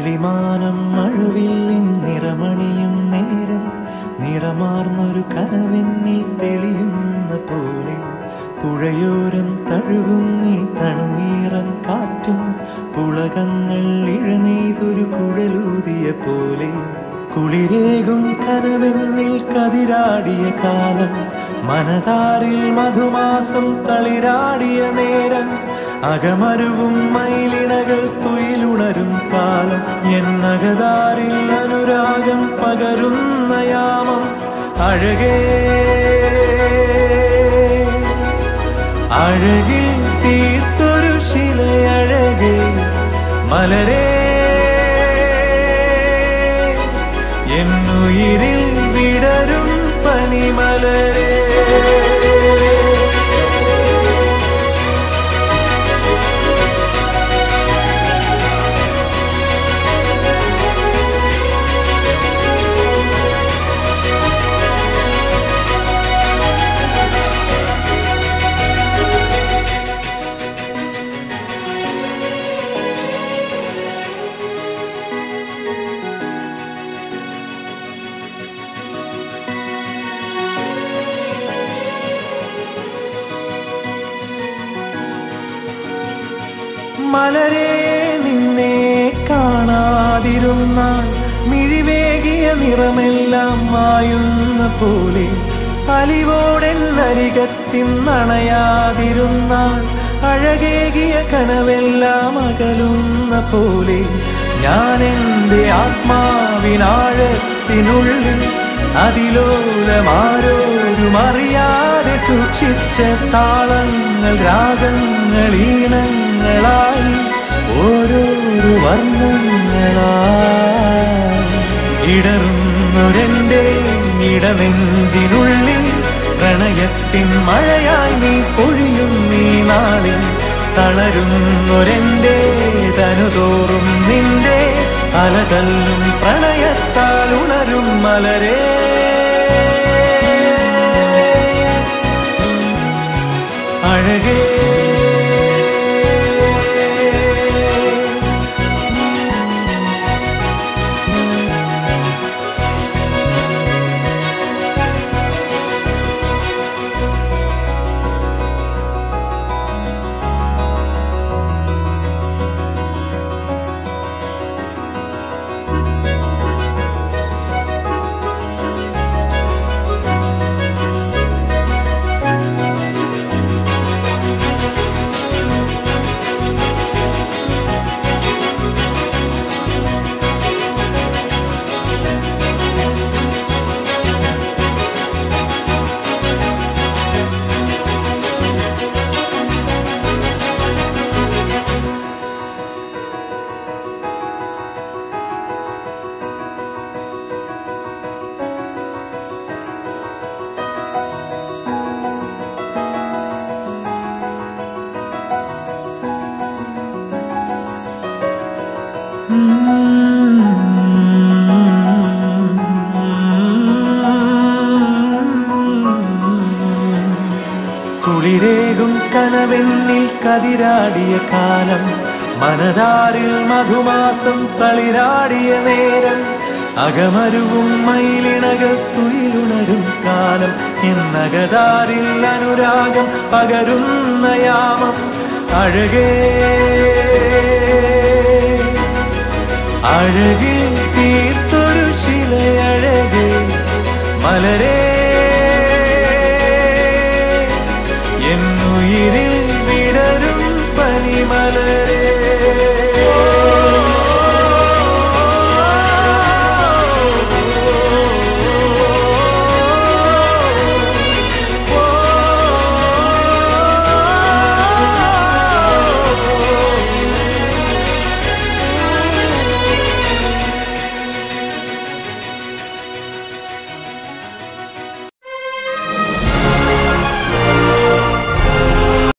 കിളിമാനം മഴവില്ലിൻ നിറമണിയും നേരം നിറമാർന്നൊരു കനവെന്നിൽ തെളിയുന്ന പോലെ പുഴയോരം തഴുകുന്നീ തണുനീറൻ കാറ്റും പുളകങ്ങൾ ഇഴനെയ്തൊരു കുഴലൂതിയ പോലെ കുളിരേകും കനവെന്നിൽ കതിരാടിയ കാലം മനതാരിൽ മധുമാസം തളിരാടിയ നേരം അകമരുവും മയിലിണകൾ തുയിലുണരും കാലം എന്നകതാരിൽ അനുരാഗം പകരുന്ന യാമം അഴകേ അഴകിൽ തീർത്തൊരു ശിലയഴകേ മലരേ എന്നുയിരിൽ വിടരും പനിമലരേ മലരെ നിന്നെ കാണാതിരുന്നാൽ മിഴിവേകിയ നിറമെല്ലാം മായുന്ന പോലെ അലിവോടെന്നരികത്തിന്നണയാതിരുന്നാൽ അഴകേകിയ കനവെല്ലാം അകലുന്ന പോലെ ഞാൻ എൻ്റെ ആത്മാവിനാഴത്തിനുള്ളിൽ അതിലോലമാരോരും അറിയാതെ സൂക്ഷിച്ച താളങ്ങൾ രാഗങ്ങൾ ഈണങ്ങളായി ഓരോരോ വർണ്ണങ്ങളായി ഇടറുന്നൊരെന്റെ ഇടനെഞ്ചിനുള്ളിൽ പ്രണയത്തിൻ മഴയായി നീ പൊഴിയും നീ നാളിൽ തളരുന്നൊരെന്റെ തനുതോറും നിന്റെ അലതല്ലും പ്രണയത്താൽ ഉണരും മലരേ അഴകേ കുളിരേകും കനവെന്നിൽ കതിരാടിയ കാലം മനതാരിൽ മധുമാസം തളിരാടിയ നേരം അകമരുവും മയിലിണകൾ തുയിലുണരും കാലം എന്നകതാരിൽ അനുരാഗം പകരുന്ന യാമം അഴകേ അഴകിൽ തീർത്തൊരു ശിലയഴകേ മലരേ